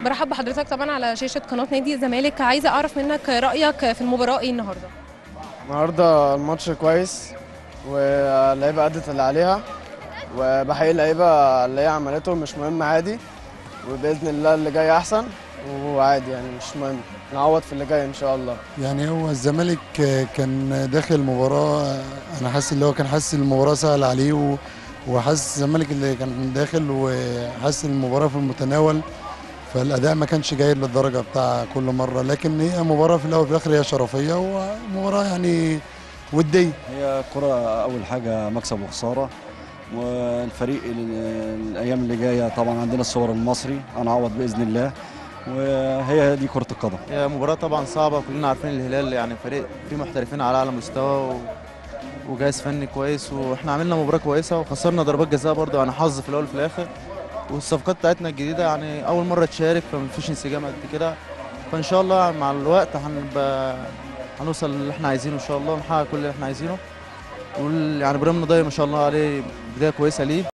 برحب بحضرتك طبعا على شاشة قناة نادي الزمالك عايزة أعرف منك رأيك في المباراة إيه النهاردة النهارده الماتش كويس واللعيبه ادت اللي عليها وبحيي اللعيبه اللي هي عملته مش مهم عادي وباذن الله اللي جاي احسن وعادي يعني مش مهم نعوض في اللي جاي ان شاء الله يعني هو الزمالك كان داخل المباراة أنا حاسس اللي هو كان حاسس المباراة سهل عليه و- وحاسس الزمالك اللي كان داخل وحاسس المباراة في المتناول فالأداء ما كانش جيد للدرجة بتاع كل مرة لكن هي مباراة في الأول وفي الآخر هي شرفية ومباراة يعني ودية هي كرة أول حاجة مكسب وخسارة والفريق ال- الأيام اللي جاية طبعا عندنا الصور المصري هنعوض بإذن الله وهي دي كرة القدم هي مباراة طبعا صعبة كلنا عارفين الهلال يعني فريق فيه محترفين على أعلى مستوى و... وجهاز فني كويس واحنا عملنا مباراة كويسة وخسرنا ضربات جزاء برضه يعني حظ في الأول وفي الآخر والصفقات بتاعتنا الجديدة يعني أول مرة تشارك فمفيش انسجام قد كده فإن شاء الله مع الوقت هنبقى هنوصل اللي احنا عايزينه إن شاء الله ونحقق كل اللي احنا عايزينه وال- يعني إبراهيم نضاي ما شاء الله عليه بداية كويسة ليه